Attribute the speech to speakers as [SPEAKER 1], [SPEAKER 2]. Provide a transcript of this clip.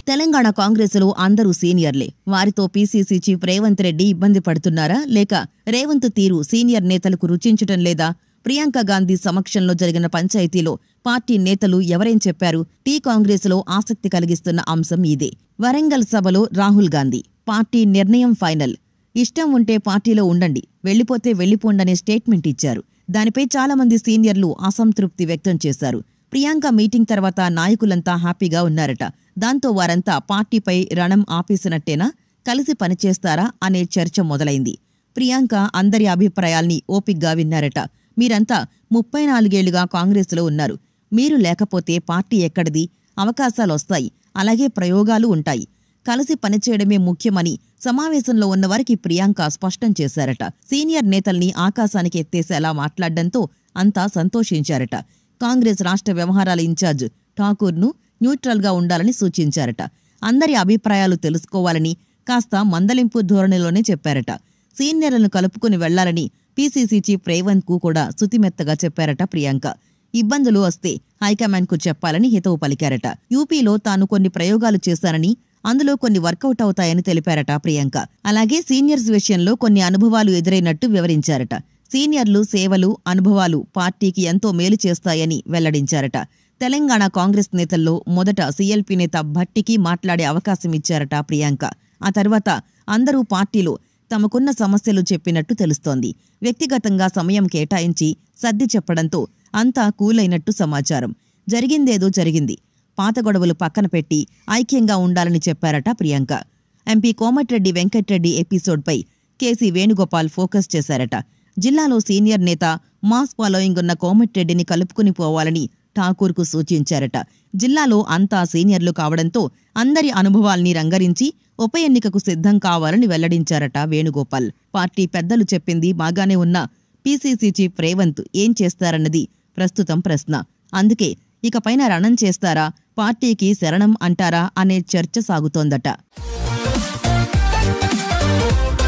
[SPEAKER 1] తెలంగాణ కాంగ్రెసులో అందరూ సీనియర్లే వారితో PCC chief Revanth Reddy ఇబ్బంది పడుతున్నారా లేక రేవంత్ తీరు సీనియర్ నేతలకు రుచించటం లేదా ప్రియాంక గాంధీ సమక్షంలో జరిగిన పంచాయతీలో పార్టీ నేతలు ఎవరేం చెప్పారు టీ కాంగ్రెసులో ఆసక్తి కలిగిస్తున్న అంశం ఇదే వరంగల్ సభలో రాహుల్ గాంధీ పార్టీ నిర్ణయం ఫైనల్ ఇష్టం ఉంటే పార్టీలో ఉండండి వెళ్లిపోతే వెళ్లిపోండనే స్టేట్మెంట్ ఇచ్చారు దానిపై చాలా మంది సీనియర్లు అసంతృప్తి వ్యక్తం చేశారు ప్రియాంక మీటింగ్ తర్వాత నాయకులంతా హ్యాపీగా ఉన్నారట దాంతో వారంతా పార్టీపై రణం ఆపేసినట్టేనా కలిసి పనిచేస్తారా అనే చర్చ మొదలైంది ప్రియాంక అందరి అభిప్రాయాల్ని ఓపిగ్గా విన్నారట మీరంతా ముప్పై నాలుగేళ్లుగా కాంగ్రెసులో ఉన్నారు మీరు లేకపోతే పార్టీ ఎక్కడిది అవకాశాలొస్తాయి అలాగే ప్రయోగాలు ఉంటాయి కలిసి పనిచేయడమే ముఖ్యమని సమావేశంలో ఉన్నవారికి ప్రియాంక స్పష్టం చేశారట సీనియర్ నేతల్ని ఆకాశానికి ఎత్తేసేలా మాట్లాడడంతో అంతా సంతోషించారట కాంగ్రెస్ రాష్ట్ర వ్యవహారాల ఇన్ఛార్జ్ ఠాకూర్ను న్యూట్రల్గా ఉండాలని సూచించారట అందరి అభిప్రాయాలు తెలుసుకోవాలని కాస్త మందలింపు ధోరణిలోనే చెప్పారట సీనియర్లను కలుపుకుని వెళ్లాలని పీసీసీ చీఫ్ రేవంత్ కు కూడా శుతిమెత్తగా చెప్పారట ప్రియాంక ఇబ్బందులు వస్తే హైకమాండ్కు చెప్పాలని హితవు పలికారట యూపీలో తాను కొన్ని ప్రయోగాలు చేశానని అందులో కొన్ని వర్కౌట్ అవుతాయని తెలిపారట ప్రియాంక అలాగే సీనియర్స్ విషయంలో కొన్ని అనుభవాలు ఎదురైనట్టు వివరించారట సీనియర్లు సేవలు అనుభవాలు పార్టీకి ఎంతో మేలు చేస్తాయని వెల్లడించారట తెలంగాణ కాంగ్రెస్ నేతల్లో మొదట సీఎల్పీ నేత భట్టికి మాట్లాడే అవకాశం ఇచ్చారట ప్రియాంక ఆ తర్వాత అందరూ పార్టీలో తమకున్న సమస్యలు చెప్పినట్టు తెలుస్తోంది వ్యక్తిగతంగా సమయం కేటాయించి సర్ది చెప్పడంతో అంతా కూలైనట్టు సమాచారం జరిగిందేదో జరిగింది పాత గొడవలు పక్కన పెట్టి ఐక్యంగా ఉండాలని చెప్పారట ప్రియాంక ఎంపీ కోమటిరెడ్డి వెంకట్రెడ్డి ఎపిసోడ్పై కేసీ వేణుగోపాల్ ఫోకస్ చేశారట జిల్లాలో సీనియర్ నేత మాస్ ఫాలోయింగ్ ఉన్న కోమటిరెడ్డిని కలుపుకుని పోవాలని ఠాకూర్కు సూచించారట జిల్లాలో అంతా సీనియర్లు కావడంతో అందరి అనుభవాల్ని రంగరించి ఉప ఎన్నికకు సిద్ధం కావాలని వెల్లడించారట వేణుగోపాల్ పార్టీ పెద్దలు చెప్పింది బాగానే ఉన్నా పీసీసీ చీఫ్ రేవంత్ ఏం చేస్తారన్నది ప్రస్తుతం ప్రశ్న అందుకే ఇకపైన రణం చేస్తారా పార్టీకి శరణం అంటారా అనే చర్చ సాగుతోందట